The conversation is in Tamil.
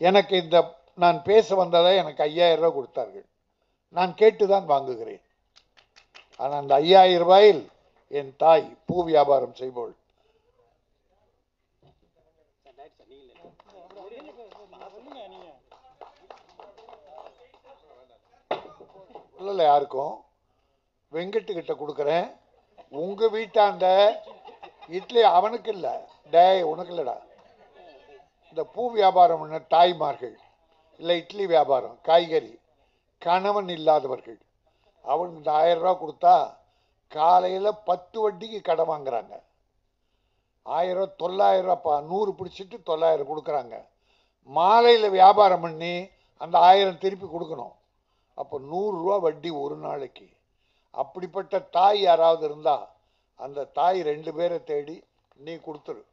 எனக்கு இந்த நான் பேச வந்ததை எனக்கு ஐயாயிரம் ரூபாய் கொடுத்தார்கள் நான் கேட்டு தான் வாங்குகிறேன் ஆனால் அந்த ஐயாயிரம் ரூபாயில் என் தாய் பூ வியாபாரம் செய்பவள் இல்லை யாருக்கும் வெங்கட்டு கிட்ட கொடுக்குறேன் உங்க வீட்டாண்ட இட்லி அவனுக்கு இல்லை டேய் உனக்கு இல்லைடா இந்த பூ வியாபாரம் பண்ண தாய்மார்கள் இல்லை இட்லி வியாபாரம் காய்கறி கணவன் இல்லாதவர்கள் அவனுக்கு இந்த ஆயிரம் ரூபா கொடுத்தா காலையில் பத்து வட்டிக்கு கடை வாங்குறாங்க ஆயிரம் தொள்ளாயிரம் ரூபாப்பா நூறு பிடிச்சிட்டு தொள்ளாயிரம் கொடுக்குறாங்க மாலையில் வியாபாரம் பண்ணி அந்த ஆயிரம் திருப்பி கொடுக்கணும் அப்போ நூறுரூவா வட்டி ஒரு நாளைக்கு அப்படிப்பட்ட தாய் யாராவது இருந்தால் அந்த தாய் ரெண்டு பேரை தேடி நீ கொடுத்துரு